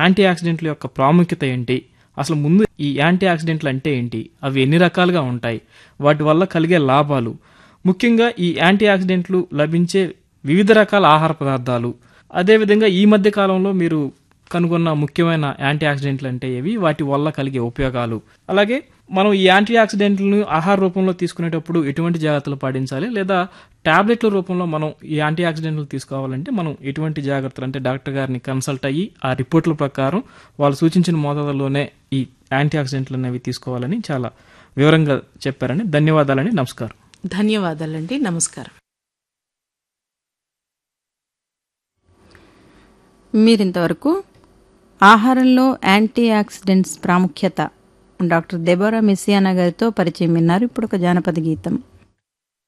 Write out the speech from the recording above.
anti ఆక్సిడెంట్ల యొక్క ప్రాముఖ్యత ఏంటి అసలు ముందు ఈ యాంటీ ఆక్సిడెంట్లు అంటే ఏంటి అవి ఎన్ని రకాలుగా ఉంటాయి వాటి వల్ల కలిగే లాభాలు ముఖ్యంగా ఈ యాంటీ ఆక్సిడెంట్లు లభించే వివిధ రకాల ఆహార పదార్థాలు అదేవిధంగా ఈ మధ్య కాలంలో మీరు కనుగొన్న ముఖ్యమైన యాంటీ ఆక్సిడెంట్లు అంటే ఏవి వాటి వల్ల కలిగే ఉపయోగాలు అలాగే మనం ఈ యాంటీ ఆక్సిడెంట్లను ఆహార రూపంలో తీసుకునేటప్పుడు ఎటువంటి జాగ్రత్తలు పాటించాలి లేదా టాబ్లెట్ల రూపంలో మనం ఈ యాంటీ ఆక్సిడెంట్లు తీసుకోవాలంటే మనం ఎటువంటి జాగ్రత్తలు అంటే డాక్టర్ గారిని కన్సల్ట్ అయ్యి ఆ రిపోర్ట్ల ప్రకారం వాళ్ళు సూచించిన మోతాదులోనే ఈ యాంటీ ఆక్సిడెంట్లు అనేవి తీసుకోవాలని చాలా వివరంగా చెప్పారండి ధన్యవాదాలండి నమస్కారం ధన్యవాదాలండి నమస్కారం మీరింతవరకు ఆహారంలో యాంటీ ఆక్సిడెంట్స్ ప్రాముఖ్యత డాక్టర్ దెబోరా మెస్సియానా గారితో పరిచయం విన్నారు ఇప్పుడు ఒక జానపద గీతం